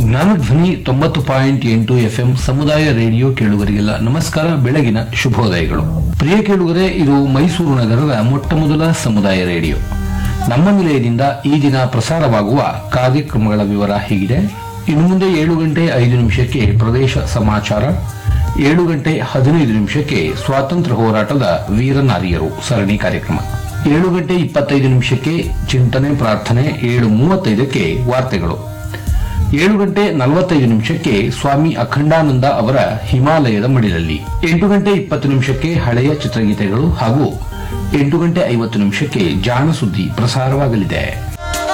ಜ್ಞಾನಧ್ವನಿ ತೊಂಬತ್ತು ಪಾಯಿಂಟ್ ಎಂಟು ಎಫ್ಎಂ ಸಮುದಾಯ ರೇಡಿಯೋ ಕೇಳುಗರಿಗೆಲ್ಲ ನಮಸ್ಕಾರ ಬೆಳಗಿನ ಶುಭೋದಯಗಳು ಪ್ರಿಯ ಕೇಳುಗರೆ ಇದು ಮೈಸೂರು ನಗರದ ಮೊಟ್ಟ ಮೊದಲ ಸಮುದಾಯ ರೇಡಿಯೋ ನಮ್ಮ ನಿಲಯದಿಂದ ಈ ದಿನ ಪ್ರಸಾರವಾಗುವ ಕಾರ್ಯಕ್ರಮಗಳ ವಿವರ ಹೀಗಿದೆ ಇನ್ನು ಮುಂದೆ ಏಳು ಗಂಟೆ ಐದು ನಿಮಿಷಕ್ಕೆ ಪ್ರದೇಶ ಸಮಾಚಾರ ಏಳು ಗಂಟೆ ಹದಿನೈದು ನಿಮಿಷಕ್ಕೆ ಸ್ವಾತಂತ್ರ್ಯ ಹೋರಾಟದ ವೀರನಾರಿಯರು ಸರಣಿ ಕಾರ್ಯಕ್ರಮ ಏಳು ಗಂಟೆ ಇಪ್ಪತ್ತೈದು ನಿಮಿಷಕ್ಕೆ ಚಿಂತನೆ ಪ್ರಾರ್ಥನೆ ಏಳು ಮೂವತ್ತೈದಕ್ಕೆ ವಾರ್ತೆಗಳು ಏಳು ಗಂಟೆ ನಲವತ್ತೈದು ನಿಮಿಷಕ್ಕೆ ಸ್ವಾಮಿ ಅಖಂಡಾನಂದ ಅವರ ಹಿಮಾಲಯದ ಮಡಿಲಲ್ಲಿ ಎಂಟು ಗಂಟೆ ಇಪ್ಪತ್ತು ನಿಮಿಷಕ್ಕೆ ಹಳೆಯ ಚಿತ್ರಗೀತೆಗಳು ಹಾಗೂ ಎಂಟು ಗಂಟೆ ಐವತ್ತು ನಿಮಿಷಕ್ಕೆ ಜಾಣ ಸುದ್ದಿ ಪ್ರಸಾರವಾಗಲಿದೆ